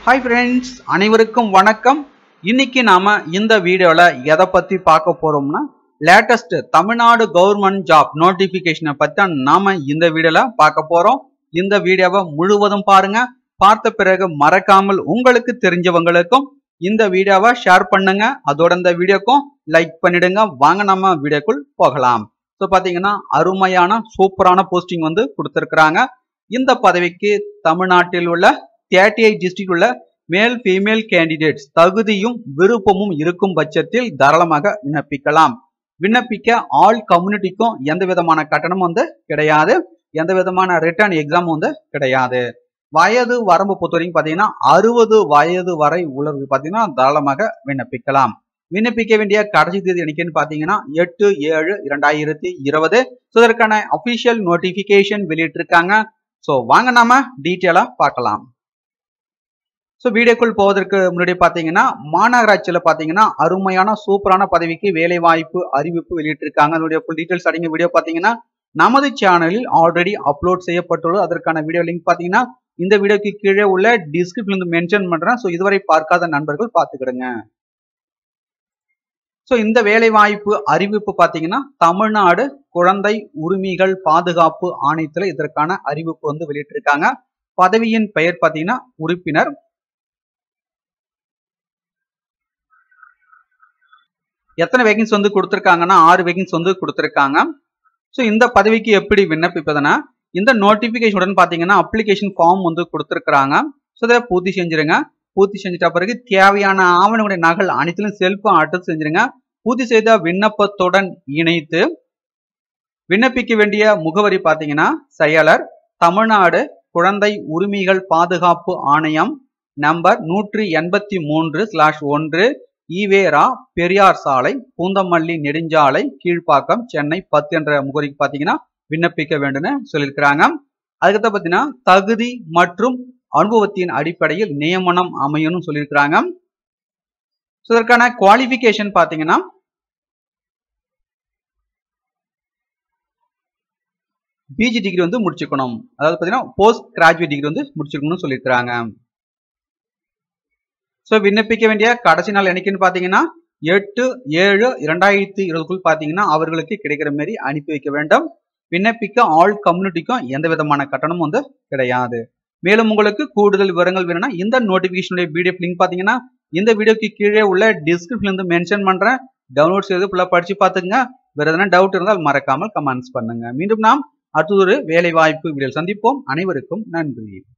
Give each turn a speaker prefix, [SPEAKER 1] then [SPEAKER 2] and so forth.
[SPEAKER 1] hi friends அனைவருக்கும் வணக்கம் இன்னைக்கு நாம இந்த வீடியோல எதை பத்தி பார்க்க போறோம்னா லேட்டஸ்ட் தமிழ்நாடு கவர்மெண்ட் ஜாப் நோட்டிபிகேஷனை பத்தி தான் நாம இந்த வீடியோல பார்க்க போறோம் இந்த வீடியோவை முழுவதும் பாருங்க பார்த்த பிறகு மறக்காமல் உங்களுக்கு தெரிஞ்சவங்களுக்கும் இந்த வீடியோவை ஷேர் பண்ணுங்க அதோட இந்த வீடியோக்கும் லைக் பண்ணிடுங்க வாங்க நம்ம வீடியோக்குள் போகலாம் ஸோ பார்த்தீங்கன்னா அருமையான சூப்பரான போஸ்டிங் வந்து கொடுத்துருக்குறாங்க இந்த பதவிக்கு தமிழ்நாட்டில் உள்ள தேர்ட்டி எயிட் டிஸ்ட்ரிக்ட் உள்ள மேல் ஃபீமேல் கேண்டிடேட்ஸ் தகுதியும் விருப்பமும் இருக்கும் பட்சத்தில் தாராளமாக விண்ணப்பிக்கலாம் விண்ணப்பிக்க ஆல் கம்யூனிட்டிக்கும் எந்த விதமான கட்டணம் வந்து கிடையாது எந்த விதமான ரிட்டர்ன் எக்ஸாம் வந்து கிடையாது வயது வரம்பு பொறுத்த வரைக்கும் பார்த்தீங்கன்னா அறுபது வயது வரை உள்ளவர்கள் பார்த்தீங்கன்னா தாராளமாக விண்ணப்பிக்கலாம் விண்ணப்பிக்க வேண்டிய கடைசி தேதி என்னைக்குன்னு பார்த்தீங்கன்னா எட்டு ஏழு இரண்டாயிரத்தி இருபது ஸோ இதற்கான அஃபிஷியல் நோட்டிஃபிகேஷன் வெளியிட்டிருக்காங்க ஸோ வாங்க நாம டீட்டெயிலாக பார்க்கலாம் ஸோ வீடியோக்குள் போவதற்கு முன்னாடி பார்த்தீங்கன்னா மாநகராட்சியில் பார்த்தீங்கன்னா அருமையான சூப்பரான பதவிக்கு வேலை வாய்ப்பு அறிவிப்பு வெளியிட்டிருக்காங்க அதனுடைய ஃபுல் டீட்டெயில்ஸ் அடங்கிய வீடியோ பார்த்தீங்கன்னா நமது சேனலில் ஆல்ரெடி அப்லோட் செய்யப்பட்டுள்ளது அதற்கான வீடியோ லிங்க் பார்த்தீங்கன்னா இந்த வீடியோக்கு கீழே உள்ள டிஸ்கிரிப்ஷன் வந்து மென்ஷன் பண்றேன் ஸோ இதுவரை பார்க்காத நண்பர்கள் பார்த்துக்கிடுங்க ஸோ இந்த வேலை வாய்ப்பு அறிவிப்பு பார்த்தீங்கன்னா தமிழ்நாடு குழந்தை உரிமைகள் பாதுகாப்பு ஆணையத்தில் இதற்கான அறிவிப்பு வந்து வெளியிட்டிருக்காங்க பதவியின் பெயர் பார்த்தீங்கன்னா உறுப்பினர் எத்தனை வேகன்ஸ் வந்து கொடுத்துருக்காங்கன்னா ஆறு வேகன்ஸ் வந்து கொடுத்துருக்காங்க ஸோ இந்த பதவிக்கு எப்படி விண்ணப்பிப்பதுன்னா இந்த நோட்டிஃபிகேஷனுடன் பார்த்தீங்கன்னா அப்ளிகேஷன் ஃபார்ம் வந்து கொடுத்துருக்குறாங்க ஸோ இதை பூர்த்தி செஞ்சிருங்க பூர்த்தி செஞ்சிட்ட பிறகு தேவையான ஆவணங்களுடைய நகல் அனைத்திலும் செல்ஃபாக அட்டல் செஞ்சிருங்க பூர்த்தி செய்த விண்ணப்பத்துடன் இணைத்து விண்ணப்பிக்க வேண்டிய முகவரி பார்த்தீங்கன்னா செயலர் தமிழ்நாடு குழந்தை உரிமைகள் பாதுகாப்பு ஆணையம் நம்பர் நூற்றி எண்பத்தி மூன்று ஸ்லாஷ் ஒன்று ஈவேரா பெரியார் சாலை பூந்தமல்லி நெடுஞ்சாலை கீழ்ப்பாக்கம் சென்னை பத்து என்ற முகவரிக்கு பார்த்தீங்கன்னா விண்ணப்பிக்க வேண்டும்னு சொல்லியிருக்கிறாங்க அதுக்கடுத்து பார்த்தீங்கன்னா தகுதி மற்றும் அனுபவத்தின் அடிப்படையில் நியமனம் அமையும்னு சொல்லியிருக்கிறாங்க ஸோ இதற்கான குவாலிஃபிகேஷன் பார்த்தீங்கன்னா பிஜி டிகிரி வந்து முடிச்சுக்கணும் அதாவது பார்த்தீங்கன்னா போஸ்ட் கிராஜுவேட் டிகிரி வந்து முடிச்சுக்கணும்னு சொல்லியிருக்கிறாங்க ஸோ விண்ணப்பிக்க வேண்டிய கடைசி நாள் என்னைக்குன்னு பார்த்தீங்கன்னா எட்டு ஏழு இரண்டாயிரத்தி இருபதுக்குள் பார்த்தீங்கன்னா அவர்களுக்கு கிடைக்கிற மாதிரி அனுப்பி வைக்க வேண்டும் விண்ணப்பிக்க ஆல் கம்யூனிட்டிக்கும் எந்த விதமான கட்டணமும் வந்து கிடையாது மேலும் உங்களுக்கு கூடுதல் விவரங்கள் வேணும்னா இந்த நோட்டிஃபிகேஷனுடைய பிடிஎஃப் லிங்க் பார்த்தீங்கன்னா இந்த வீடியோக்கு கீழே உள்ள டிஸ்கிரிப்ஷன் வந்து மென்ஷன் பண்ணுறேன் டவுன்லோட் செய்து ஃபுல்லாக படித்து பார்த்துங்க வேறு எதனா டவுட் இருந்தால் மறக்காமல் கமெண்ட்ஸ் பண்ணுங்க மீண்டும் நாம் அடுத்த ஒரு வேலை வாய்ப்பு வீடியோ சந்திப்போம் அனைவருக்கும் நன்றி